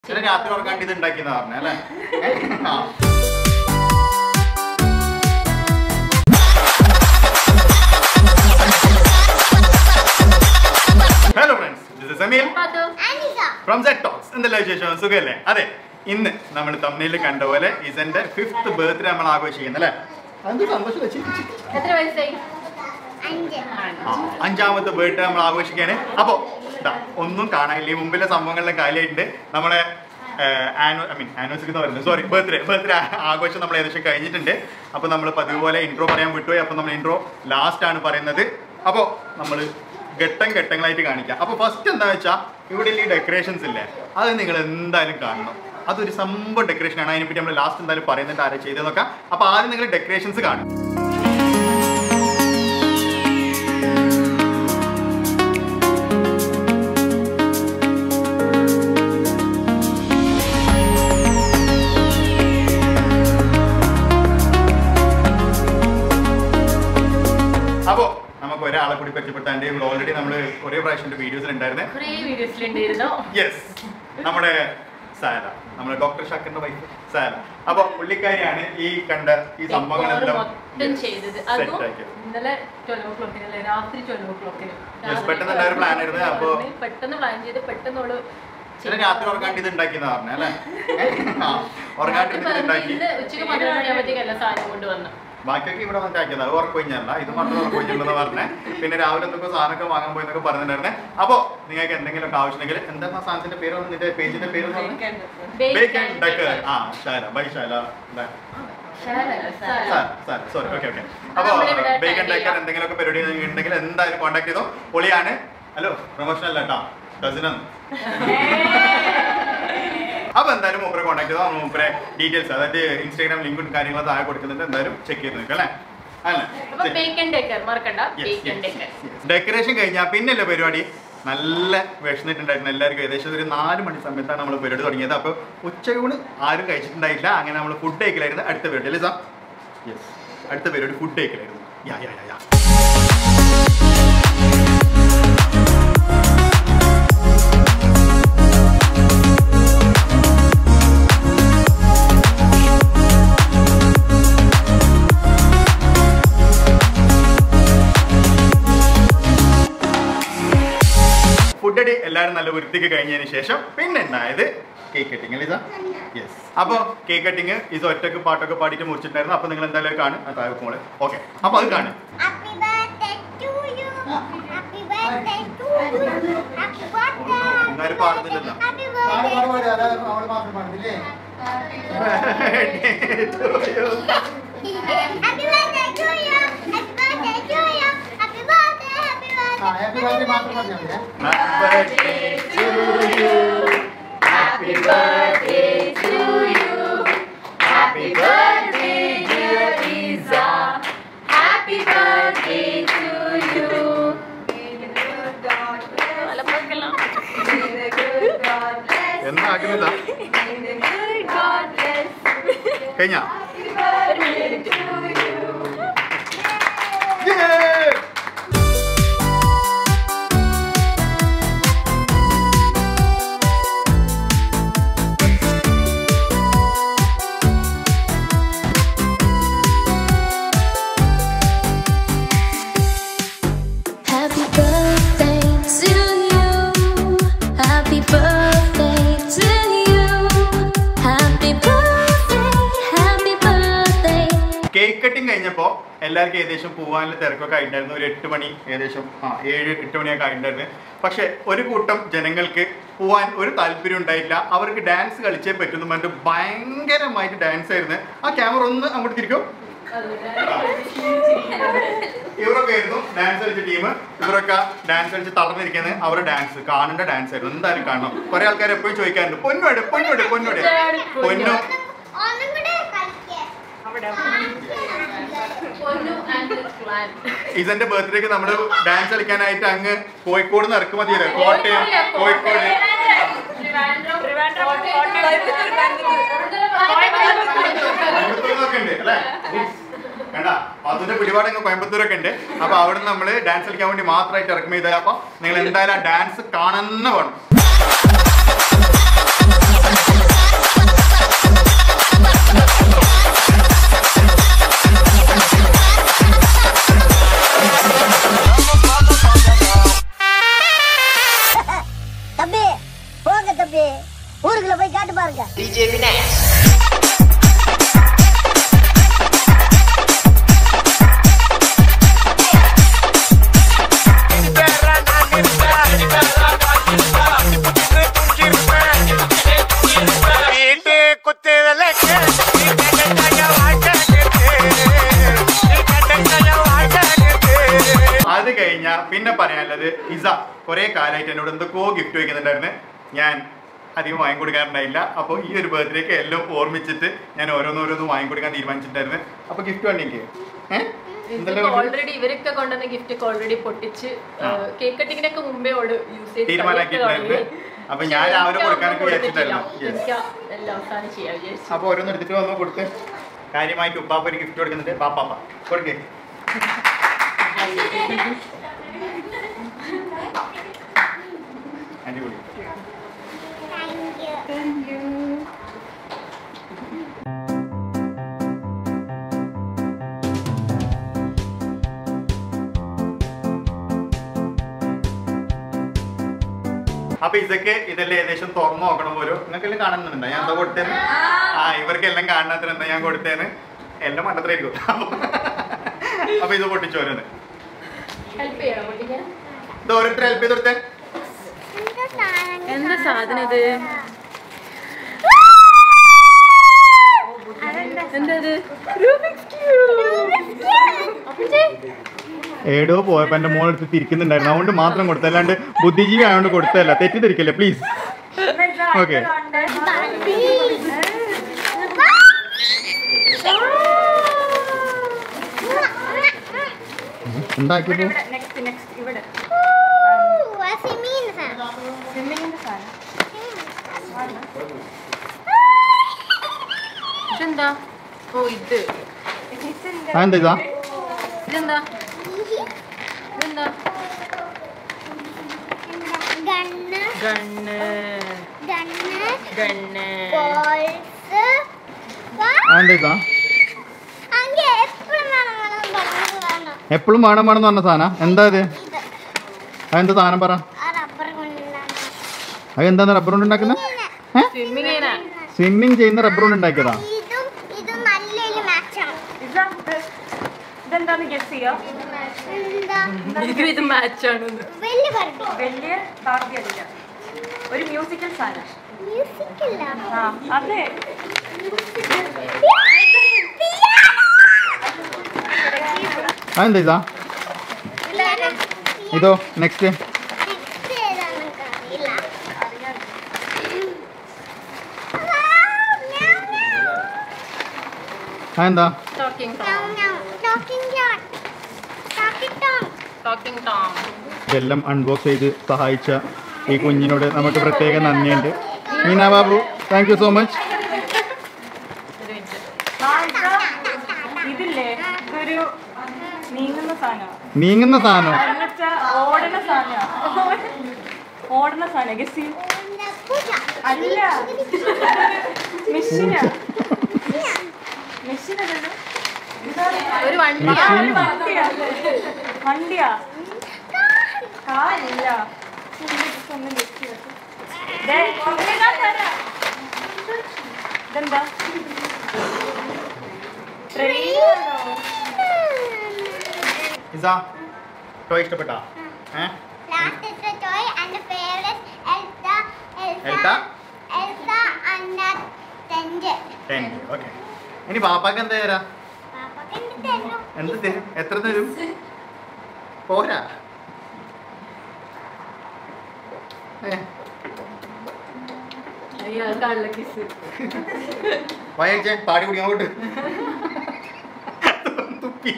ചില രാത്രി ഉറക്കാണ്ട് ഇത് ഉണ്ടാക്കിയെന്ന് പറഞ്ഞ അല്ലേ ആ. Hello friends this is Ameel from set talks എന്തെല്ലാം വിശേഷം സുഖമല്ലേ അതെ ഇന്ന് നമ്മൾ തമ്മിൽ കണ്ട പോലെ ഇസന്റെ ഫിഫ്ത്ത് ബർത്ത്ഡേ നമ്മൾ ആഘോഷിക്കുന്നത് അല്ലേ അതെന്ത് സന്തോഷം വെച്ച് എത്ര വയസ്സായി ആ, അഞ്ചാമത്തെ ബർത്ത്ഡേ നമ്മൾ ആഘോഷിക്കുകയാണ് അപ്പോൾ ഇതാ ഒന്നും കാണാനില്ല ഈ മുമ്പിലെ സംഭവങ്ങളിലെ കാര്യമായിട്ടുണ്ട് നമ്മളെ ആനു ഐ മീൻ ആനിവേഴ്സറി എന്ന് പറയുന്നത് സോറി ബർത്ത്ഡേ ബർത്ത്ഡേ ആഘോഷം നമ്മൾ ഏകദേശം കഴിഞ്ഞിട്ടുണ്ട് അപ്പോൾ നമ്മൾ പതിവ് പോലെ ഇൻട്രോ പറയാൻ വിട്ടുപോയി അപ്പോൾ നമ്മൾ ഇൻട്രോ ലാസ്റ്റ് ആണ് പറയുന്നത് അപ്പോൾ നമ്മൾ ഘട്ടം ഘട്ടങ്ങളായിട്ട് കാണിക്കാം അപ്പോൾ ഫസ്റ്റ് എന്താ വെച്ചാൽ ഇവിടെ ഈ ഡെക്കറേഷൻസ് ഇല്ലേ അത് നിങ്ങൾ എന്തായാലും കാണണം അതൊരു സംഭവം ഡെക്കറേഷൻ ആണ് അതിനെപ്പറ്റി നമ്മൾ ലാസ്റ്റ് എന്തായാലും പറയുന്നുണ്ട് ആരാ ചെയ്തത് നോക്കാം അപ്പോൾ ആദ്യം നിങ്ങൾ ഡെക്കറേഷൻസ് കാണും അപ്പോൾ നമുക്ക് ഒരാളെ കൂടി പരിചയപ്പെടുത്താണ്ട് ഇവിടെ ഓൾറെഡി നമ്മൾ കുറേ പ്രാവശ്യം വീഡിയോസിൽ ഉണ്ടായിരുന്നേ കുറേ വീഡിയോസിലുണ്ടായിരുന്നോ യെസ് നമ്മുടെ സാല നമ്മുടെ ഡോക്ടർ ഷാക്കറിന്റെ വൈഫ് സാല അപ്പൊ പുള്ളിക്കാരിയാണ് ഈ കണ്ട ഈ സംഭവങ്ങളെല്ലാം മൊത്തം ചെയ്തത് set അതും ആക്കിയത്. ഇന്നലെ ട്വൽവ് ഓ ക്ലോക്കിന് അല്ലെ രാത്രി ട്വൽവ് ഓ ക്ലോക്കിന് Yes, പെട്ടെന്ന് ഉണ്ടായ ഒരു plan ആയിരുന്നു. അപ്പൊ- പെട്ടെന്ന് പ്ലാൻ ചെയ്ത് പെട്ടെന്ന് അവള് ചില രാത്രി ഉറങ്ങാണ്ട് ഇത് ഉണ്ടാക്കിയെന്ന് പറഞ്ഞ അല്ലേ ആ, ഉറങ്ങാണ്ട് രാത്രി ഇത് പതിനൊന്ന് ഉണ്ടാക്കി ഇന്ന് ഉച്ചയ്ക്ക് പന്ത്രണ്ട് മണിയാകുമ്പോഴത്തേക്കല്ല സാധനം കൊണ്ടുവന്നു ബാക്കിയൊക്കെ ഇവിടെ വന്നിട്ട് ആക്കിയത് അത് ഉറക്കൊഴിഞ്ഞല്ല ഇത് മാത്രം ഉറക്കൊഴിഞ്ഞുണ്ടെന്ന് പറഞ്ഞേ പിന്നെ രാവിലെ എന്തൊക്കെ സാധനമൊക്കെ വാങ്ങാൻ പോയി എന്നൊക്കെ പറഞ്ഞിട്ടുണ്ടായിരുന്നേ അപ്പൊ നിങ്ങൾക്ക് എന്തെങ്കിലുമൊക്കെ ആവശ്യമുണ്ടെങ്കിൽ എന്താണ് ആ സാധനത്തിന്റെ പേര് ഒന്ന് നിന്റെ പേജിന്റെ പേര് ബേക്ക് ആൻഡ് ഡക്കർ ആ ശാല ബൈ ശാല ഡ- സോറി ഓക്കെ ഓക്കെ അപ്പൊ നമ്മളിവിടെ ബേക്ക് tag ആൻഡ് ഡക്കർ ചെയ്യാം. എന്തെങ്കിലുമൊക്കെ പരിപാടി ഉണ്ടെങ്കിൽ എന്തായാലും കോൺടാക്ട് ചെയ്തോ പൊളിയാണ് ഹലോ പ്രൊമോഷൻ അല്ല കേട്ടോ കസിനാണ് അപ്പൊ എന്തായാലും മൂപ്പരെ കോൺടാക്ട് ചെയ്തോ നമ്മൾ മൂപ്പരെ ഡീറ്റെയിൽസ് അതായത് ഇൻസ്റ്റാഗ്രാം ലിങ്കും കാര്യങ്ങളും താഴെ കൊടുക്കുന്നുണ്ട് എന്തായാലും ചെക്ക് ചെയ്ത് നോക്കാം അല്ലേ അപ്പൊ അല്ലേ ബേക്ക് ആൻഡ് ഡേക്കർ മറക്കണ്ട ബേക്ക് ആൻഡ് ഡേക്കർ ഡെക്കറേഷൻ കഴിഞ്ഞാൽ പിന്നല്ലേ പരിപാടി നല്ല വിഷന്നിട്ടുണ്ടായിരുന്നു എല്ലാവർക്കും ഏകദേശം ഒരു നാല് മണി സമയത്താണ് നമ്മൾ പരിപാടി തുടങ്ങിയത് അപ്പോൾ ഉച്ചയൂണ് ആരും കഴിച്ചിട്ടുണ്ടായില്ല അങ്ങനെ നമ്മൾ ഫുഡ് കഴിക്കലായിരുന്നു അടുത്ത പരിപാടി അല്ലേ സാർ യെസ് അടുത്ത പരിപാടി ഫുഡ് കഴിക്കലായിരുന്നു യാ യാ യാ യാ ഫുഡ് അടി എല്ലാവരും നല്ല വൃത്തിക്ക് കഴിഞ്ഞതിന് ശേഷം പിന്നെ ഉണ്ടായത് കേക്ക് കട്ടിങ് അല്ലേ സാർ യെസ് അപ്പോൾ കേക്ക് കട്ടിങ് ഇത് ഒറ്റക്ക് പാട്ടൊക്കെ പാടിയിട്ട് മുറിച്ചിട്ടുണ്ടായിരുന്നു അപ്പോൾ നിങ്ങൾ എന്തായാലും കാണും ആ താഴെ മോളെ ഓക്കെ അപ്പോൾ അത് കാണും Happy birthday to you. Happy birthday to you. Happy birthday. ഇന്നാരും പാടുന്നില്ലല്ലോ Happy birthday. Happy birthday to you. Happy birthday to you. Happy birthday. Happy birthday. Happy birthday to you. Happy birthday, dear Isa. Happy birthday to you എന്നാകുന്നതാ കഴിഞ്ഞ Happy birthday to you. Happy birthday to you. Happy birthday, happy birthday. Cake cutting കഴിഞ്ഞപ്പോൾ എല്ലാവർക്കും ഏകദേശം പോകാനുള്ള തിരക്കൊക്കെ ആയിട്ടുണ്ടായിരുന്നു ഒരു എട്ട് മണി ഏകദേശം ആ ഏഴ് എട്ട് മണിയൊക്കെ ആയിട്ടുണ്ടായിരുന്നു പക്ഷേ ഒരു കൂട്ടം ജനങ്ങൾക്ക് പോവാൻ ഒരു താല്പര്യം ഉണ്ടായില്ല അവർക്ക് ഡാൻസ് കളിച്ചേ പറ്റുന്നു പറഞ്ഞിട്ട് ഭയങ്കരമായിട്ട് ഡാൻസ് ആയിരുന്നു ആ ക്യാമറ ഒന്ന് അങ്ങോട്ട് തിരിക്കും ഇവരൊക്കെ ആയിരുന്നു ഡാൻസ് കളിച്ച ടീം ഇവരൊക്കെ ഡാൻസ് കളിച്ച് തളർന്നിരിക്കുന്നത് അവരുടെ ഡാൻസ് കാണേണ്ട ഡാൻസ് ആയിരുന്നു എന്തായാലും കാണണം കുറെ ആൾക്കാർ എപ്പോഴും ചോദിക്കാറുണ്ട് പൊന്നോട് പൊന്നോട് പൊന്നോട് പൊന്നു ഒന്നും കൂടെ കളിക്കേ. പൊന്നു ആൻഡ് പ്ലാൻ ഇസന്റെ ബർത്ത്ഡേക്ക് നമ്മള് ഡാൻസ് കളിക്കാനായിട്ട് അങ്ങ് കോഴിക്കോട് നിന്ന് ഇറക്കുമതി ചെയ്തത് കോട്ടയം കോഴിക്കോട് കോയമ്പത്തൂരൊക്കെ ഉണ്ട് അല്ലേ വേണ്ട അതിന്റെ പിടിപാട് അങ്ങ് കോയമ്പത്തൂരൊക്കെ ഉണ്ട് അപ്പൊ അവിടെ നിന്ന് നമ്മള് ഡാൻസ് കളിക്കാൻ വേണ്ടി മാത്രമായിട്ട് ഇറക്കുമതി ചെയ്തത് അപ്പൊ നിങ്ങൾ എന്തായാലും ആ ഡാൻസ് കാണുന്ന വേണം ஊருக்குள்ள போய் காட்டு பாருங்க അത് കഴിഞ്ഞ പിന്നെ പറയാനുള്ളത് ഇസ കുറെ കാലമായിട്ട് എന്നോട് എന്തൊക്കെയോ ഗിഫ്റ്റ് വയ്ക്കുന്നുണ്ടായിരുന്നു ഞാൻ അധികം വാങ്ങിക്കൊടുക്കാറുണ്ടായില്ല അപ്പോൾ ഈ ഒരു ബർത്ത്ഡേക്ക് എല്ലാം ഓർമ്മിച്ചിട്ട് ഞാൻ ഓരോന്നോരോന്ന് വാങ്ങിക്കൊടുക്കാൻ തീരുമാനിച്ചിട്ടുണ്ടായിരുന്നു അപ്പോൾ ഗിഫ്റ്റ് വേണ്ടി എനിക്ക് ഏഹ് എന്തെല്ലാം വേണ്ടത്? ഓൾറെഡി ഇവരൊക്കെ കൊണ്ടുവന്ന ഗിഫ്റ്റ് ഒക്കെ ഓൾറെഡി പൊട്ടിച്ച് ആ. കേക്ക് കട്ടിങ്ങിനൊക്കെ മുമ്പേ ഓട് യൂസ് ചെയ്ത് തീരുമാനാക്കിയിട്ടുണ്ടായിരുന്നു. കളിയൊക്കെ അപ്പൊ ഞാൻ തുടങ്ങി. രാവിലെ പക്ഷേ കൊടുക്കാനൊക്കെ എനിക്ക് വിചാരിച്ചിട്ടായിരുന്നു. കൊടുത്തിട്ടില്ല. Yes. എനിക്ക് എല്ലാം അവസാനം ചെയ്യാൻ വിചാരിച്ചു അപ്പോൾ ഓരോന്ന് എടുത്തിട്ട് വന്നു കൊടുത്ത് കാര്യമായിട്ട് ഉപ്പാപ്പ ഒരു ഗിഫ്റ്റ് കൊടുക്കുന്നുണ്ട് പാപ്പാപ്പ കൊടുക്കേ അടിപൊളി താങ്ക് യു അപ്പൊ ഇതൊക്കെ ഇതെല്ലാം ഏകദേശം തുറന്നു നോക്കണം പോലും നിങ്ങൾക്കെല്ലാം കാണുന്നുണ്ടോ ഞാൻ എന്താ കൊടുത്തേന്ന് ആ ഇവർക്കെല്ലാം കാണാത്തിന് എന്താ ഞാൻ കൊടുത്തേന്ന് എല്ലാം മണ്ടത്തിലായിരിക്കും അപ്പൊ ഇത് പൊട്ടിച്ചു ഓരോന്ന് ഹെൽപ്പ് ചെയ്യണം പൊട്ടിക്കാൻ ഇത് ഓരോരുത്തർ ഹെൽപ്പ് ചെയ്ത് കൊടുത്തേ എന്താ സാധനം എന്താ സാധനം ഇത് എന്താ ഇത് ഏടോ പോയപ്പോ എന്റെ മോളെടുത്ത് തിരിക്കുന്നുണ്ടായിരുന്നു അതുകൊണ്ട് മാത്രം കൊടുത്ത അല്ലാണ്ട് ബുദ്ധിജീവി ആയതുകൊണ്ട് കൊടുത്തല്ല തെറ്റിദ്ധരിക്കല്ലേ പ്ലീസ് ഓക്കെ ഉണ്ടാക്കിയപ്പോ നെക്സ്റ്റ് നെക്സ്റ്റ് ഇവിടെ സ്വിമ്മിങ്ങിന്റെ സാധനം ഇതെന്താ ഓ ഇത് അതെന്താ ഇതാ ഇതെന്താ ഇതെന്താ gun gun gun gun balls അതെന്താ ഇതാ അങ്ങ് എപ്പോഴും വേണം വേണം പറഞ്ഞു വേണം എപ്പോഴും വേണം വേണം എന്ന് പറഞ്ഞ സാധനം എന്താ ഇത് ഇത് അതെന്താ സാധനം പറ ആ റബ്ബർ കൊണ്ടാണ് അത് എന്താണ് റബ്ബർ കൊണ്ട് ഉണ്ടാക്കുന്നത് സ്വിമ്മിങ് ചെയ്യാനാ സ്വിമ്മിങ് ചെയ്യുന്ന റബ്ബർ കൊണ്ട് ഉണ്ടാക്കിയതാ ഇതും ഇതും നല്ലൊരു മാച്ചാണ് ഇതാ ഇതെന്താന്ന് ഗസ് ചെയ്യാം എന്താ ഇത് ഇത് മാച്ചാണ് വലിയ ബർബി വലിയ ബാർബി അല്ല ഒരു മ്യൂസിക്കൽ സാധനം മ്യൂസിക് ഇല്ല ആ അതെ അതെന്താ ഇതാ ഇതോ നെക്സ്റ്റ് നെക്സ്റ്റ് ഏതാണെന്ന് അറിയില്ല അതെന്താ talking Tom talking John talking Tom talking Tom ഇതെല്ലാം അൺബോക്സ് ചെയ്ത് സഹായിച്ച ഈ കുഞ്ഞിനോട് നമുക്ക് പ്രത്യേക നന്ദിയുണ്ട് Meena Babu thank you so much ഒരു മിനിറ്റ് ആ, ഇതാ. ഇതില്ലേ ഇതൊരു നീങ്ങുന്ന സാധനമാണ് നീങ്ങുന്ന സാധനം എന്നുവെച്ചാ ഓടണ സാധനമാണ് ഓടണ സാധനം ഗസ് ചെയ്യും അല്ല മെഷീനാ മെഷീനല്ലല്ലോ ഒരു വണ്ടിയാ മെഷീൻ. ഒരു വണ്ടിയാ വണ്ടിയാ കാറില്ല ഒന്നും ഗസ് ചെയ്യാം ദേ, ഇതാ തരാം. ഇതെന്താ ട്രെയിനാണോ ഇസാ ടോയ് ഇഷ്ടപ്പെട്ടാ ഏ Last is the toy and the favorite Elsa, Elsa, Elsa? Elsa and that Danger. Okay ഇനി പാപ്പാക്ക് എന്താ തരാ പാപ്പക്ക് എന്ത് തരും? എന്ത് തരും എത്ര തരും പോരാ ഏ, അയാൾക്കാണല്ലോ കിസ് വയച്ചേ പാടി കുടി അങ്ങോട്ട് തുപ്പി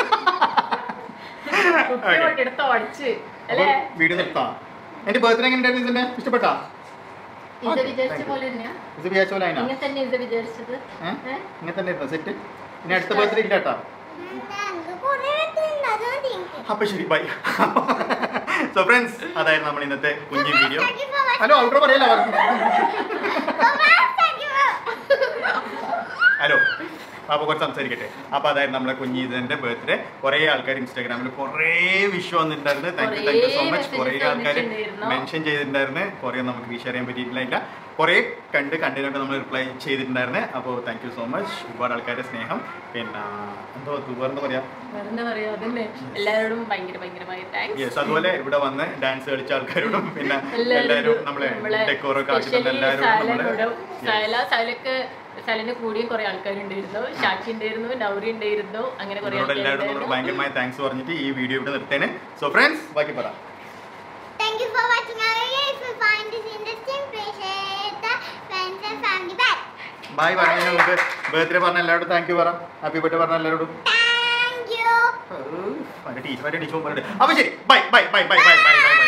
Okay. എടുത്ത് ഓടിച്ച് അപ്പൊ അല്ലേ വീഡിയോ നിർത്താം എന്റെ ബർത്ത്ഡേ എങ്ങനെ ഉണ്ടായിരുന്നു ഇതിന്റെ ഇഷ്ടപ്പെട്ടാ ഇത് വിചാരിച്ച പോലെ തന്നെയാ ഇത് വിചാരിച്ച പോലെ അതിനാ ഇങ്ങനെ തന്നെ ഇത് വിചാരിച്ചത് ഏ? ഏ? ഇങ്ങനെ തന്നെ ഇരുന്നോ സെറ്റ് ഇനി അടുത്ത ബർത്ത്ഡേ ഇല്ല കേട്ടാ എന്താ, എനിക്ക് കുറേ ഉണ്ട്, അതുകൊണ്ട് എനിക്ക്. അപ്പൊ ശരി ബൈ സോ ഫ്രണ്ട്സ് അതായിരുന്നു നമ്മൾ ഇന്നത്തെ കുഞ്ഞു video Thank you for watching. Hello ഔട്ടർ പറയല്ല Bye-bye, thank you for- hello അപ്പോൾ കുറച്ച് സംസാരിക്കട്ടെ അപ്പോൾ അതായത് നമ്മളെ കുഞ്ഞീതിന്റെ ബർത്ത്ഡേ കുറേ ആൾക്കാർ ഇൻസ്റ്റാഗ്രാമിൽ കുറേ വിഷ് വന്നിട്ടുണ്ടായിരുന്നു thank you thank you so much കുറേ messages ആൾക്കാർ വന്നിട്ടുണ്ടായിരുന്നു. മെൻഷൻ ചെയ്തിട്ടുണ്ടായിരുന്നു കുറേ നമുക്ക് വിഷ് അറിയാൻ പറ്റിയിട്ടില്ല കുറേ കണ്ട് കണ്ടിനൊക്കെ നമ്മൾ റിപ്ലൈ ചെയ്തിട്ടുണ്ടായിരുന്നു അപ്പോൾ താങ്ക് യു സോ മച്ച് ഒരുപാട് ആൾക്കാരുടെ സ്നേഹം പിന്നെ എന്തോ എന്താ പറയാ എന്താ പറയാ അതന്നെ എല്ലാവരോടും ഭയങ്കര ഭയങ്കരമായ താങ്ക്സ് യെസ് അതുപോലെ ഇവിടെ വന്ന് ഡാൻസ് കളിച്ച ആൾക്കാരോടും പിന്നെ എല്ലാവരും എല്ലാവരും നമ്മളെ നമ്മളെ ഡെക്കോറൊക്കെ ആക്കി തന്ന especially എല്ലാവരോടും സൈലനോടും നമ്മള് സൈല സൈലക്ക് സൈലന് കൂടിയും കുറെ ആൾക്കാരുണ്ടായിരുന്നു ഷാക്കി ഉണ്ടായിരുന്നു നൗറി ഉണ്ടായിരുന്നു അങ്ങനെ കുറെ നിങ്ങളോട് എല്ലാവരോടും നമ്മൾ ആൾക്കാരുണ്ടായിരുന്നു ഭയങ്കരമായ താങ്ക്സ് പറഞ്ഞിട്ട് ഈ വീഡിയോ ഇവിടെ നിർത്തേനെ സോ ഫ്രണ്ട്സ് ബാക്കി പറ Thank you for watching our video. If you find this interesting, please share the friends and family back. Bye പറഞ്ഞതിന് മുമ്പ് ബർത്ത്ഡേ പറഞ്ഞ എല്ലാവരോടും താങ്ക് യു പറ ഹാപ്പി ബർത്ത്ഡേ പറഞ്ഞ എല്ലാവരോടും Thank you. ടീച്ചർ ടീച്ചർ പറഞ്ഞിട്ട് അപ്പൊ ശരി bye bye bye bye bye bye by